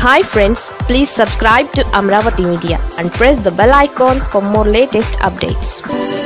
hi friends please subscribe to Amaravati media and press the bell icon for more latest updates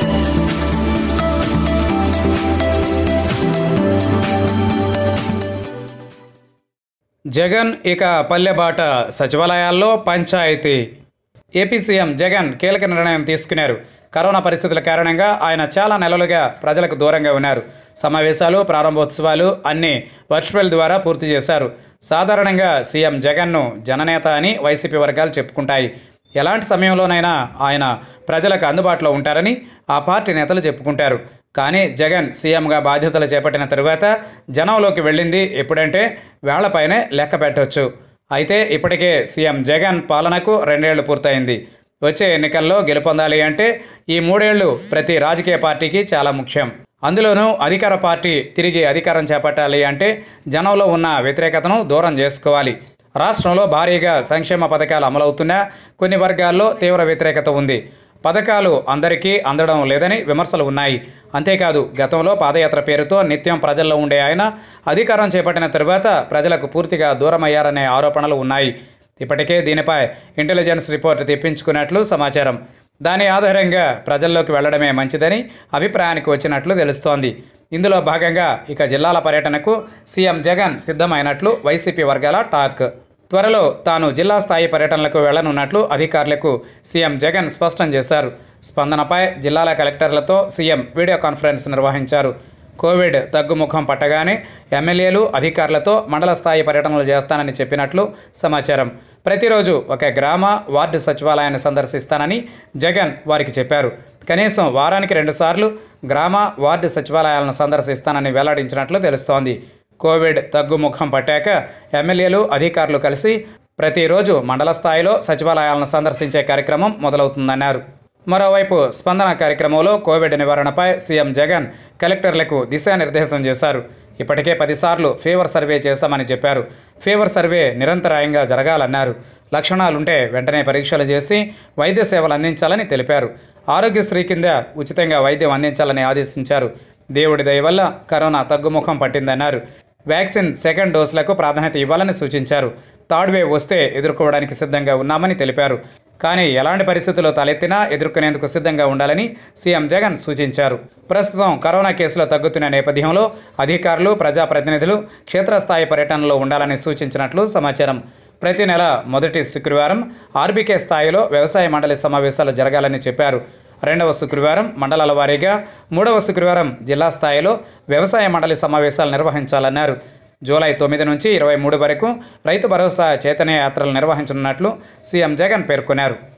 Jagan ఇక పల్లెబాట సచివాలయాల్లో panchayat AP CM Jagan కీలక నిర్ణయం తీసుకున్నారు కరోనా పరిస్థితుల కారణంగా ఆయన చాలా నెలలుగా ప్రజలకు దూరంగా ఉన్నారు సమావేశాలు ప్రారంభోత్సవాలు అన్నీ వర్చువల్ ద్వారా పూర్తి చేశారు సాధారణంగా సీఎం జగన్ను జననేత అని వైసీపీ వర్గాలు చెప్పుకుంటాయి ఎలాంటి సమయంలోనైనా ఆయన ప్రజలకు అందుబాటులో ఉంటారని ఆ పార్టీ నేతలు చెప్పుకుంటారు కానీ జగన్ సీఎంగా బాధ్యతలు చేపట్టిన తరువాత జనంలోకి వెళ్ళింది ఎప్పుడంటే వేళ్లపైనే లెక్క పెట్టవచ్చు అయితే ఇప్పటికే సీఎం జగన్ పాలనకు రెండేళ్లు పూర్తయింది వచ్చే ఎన్నికల్లో గెలుపొందాలి అంటే ఈ మూడేళ్లు ప్రతి రాజకీయ పార్టీకి చాలా ముఖ్యం అందులోనూ అధికార పార్టీ తిరిగి అధికారం చేపట్టాలి అంటే జనంలో ఉన్న వ్యతిరేకతను దూరం చేసుకోవాలి రాష్ట్రంలో భారీగా సంక్షేమ పథకాలు అమలవుతున్నా కొన్ని వర్గాల్లో తీవ్ర వ్యతిరేకత ఉంది పథకాలు అందరికీ అందడం లేదని విమర్శలు ఉన్నాయి అంతేకాదు గతంలో పాదయాత్ర పేరుతో నిత్యం ప్రజల్లో ఉండే ఆయన అధికారం చేపట్టిన తరువాత ప్రజలకు పూర్తిగా దూరమయ్యారనే ఆరోపణలు ఉన్నాయి ఇప్పటికే దీనిపై ఇంటెలిజెన్స్ రిపోర్ట్ తెప్పించుకున్నట్లు సమాచారం దాని ఆధారంగా ప్రజల్లోకి వెళ్లడమే మంచిదని అభిప్రాయానికి వచ్చినట్లు తెలుస్తోంది ఇందులో భాగంగా ఇక జిల్లాల పర్యటనకు సీఎం జగన్ సిద్ధమైనట్లు వైసీపీ వర్గాల టాక్ త్వరలో తాను జిల్లా స్థాయి పర్యటనలకు వెళ్లనున్నట్లు అధికారులకు సీఎం జగన్ స్పష్టం చేశారు స్పందనపై జిల్లాల కలెక్టర్లతో సీఎం వీడియో కాన్ఫరెన్స్ నిర్వహించారు కోవిడ్ తగ్గుముఖం పట్టగానే ఎమ్మెల్యేలు అధికారులతో మండల స్థాయి పర్యటనలు చేస్తానని చెప్పినట్లు సమాచారం ప్రతిరోజు ఒక గ్రామ వార్డు సచివాలయాన్ని సందర్శిస్తానని జగన్ వారికి చెప్పారు కనీసం వారానికి రెండుసార్లు గ్రామ వార్డు సచివాలయాలను సందర్శిస్తానని వెల్లడించినట్లు తెలుస్తోంది కోవిడ్ తగ్గుముఖం పట్టాక ఎమ్మెల్యేలు అధికారులు కలిసి ప్రతిరోజు మండల స్థాయిలో సచివాలయాలను సందర్శించే కార్యక్రమం మొదలవుతుందన్నారు మరోవైపు స్పందన కార్యక్రమంలో కోవిడ్ నివారణపై సీఎం జగన్ కలెక్టర్లకు దిశానిర్దేశం చేశారు ఇప్పటికే పదిసార్లు ఫీవర్ సర్వే చేశామని చెప్పారు ఫీవర్ సర్వే నిరంతరాయంగా జరగాలన్నారు లక్షణాలుంటే వెంటనే పరీక్షలు చేసి వైద్య సేవలు అందించాలని తెలిపారు ఆరోగ్యశ్రీ కింద ఉచితంగా వైద్యం అందించాలని ఆదేశించారు దేవుడి దయ వల్ల కరోనా తగ్గుముఖం పట్టిందన్నారు వ్యాక్సిన్ సెకండ్ డోసులకు ప్రాధాన్యత ఇవ్వాలని సూచించారు థర్డ్ వేవ్ వస్తే ఎదుర్కోవడానికి సిద్ధంగా ఉన్నామని తెలిపారు కానీ ఎలాంటి పరిస్థితుల్లో తలెత్తినా ఎదుర్కొనేందుకు సిద్ధంగా ఉండాలని సీఎం జగన్ సూచించారు ప్రస్తుతం కరోనా కేసులు తగ్గుతున్న నేపథ్యంలో అధికారులు ప్రజాప్రతినిధులు క్షేత్రస్థాయి పర్యటనలో ఉండాలని సూచించినట్లు సమాచారం ప్రతి నెల మొదటి శుక్రవారం ఆర్బీకే స్థాయిలో వ్యవసాయ మండలి సమావేశాలు జరగాలని చెప్పారు రెండవ శుక్రవారం మండలాల వారీగా మూడవ శుక్రవారం జిల్లా స్థాయిలో వ్యవసాయ మండలి సమావేశాలు నిర్వహించాలన్నారు జూలై తొమ్మిది నుంచి ఇరవై మూడు వరకు రైతు భరోసా చైతన్య యాత్రలు నిర్వహించనున్నట్లు సీఎం జగన్ పేర్కొన్నారు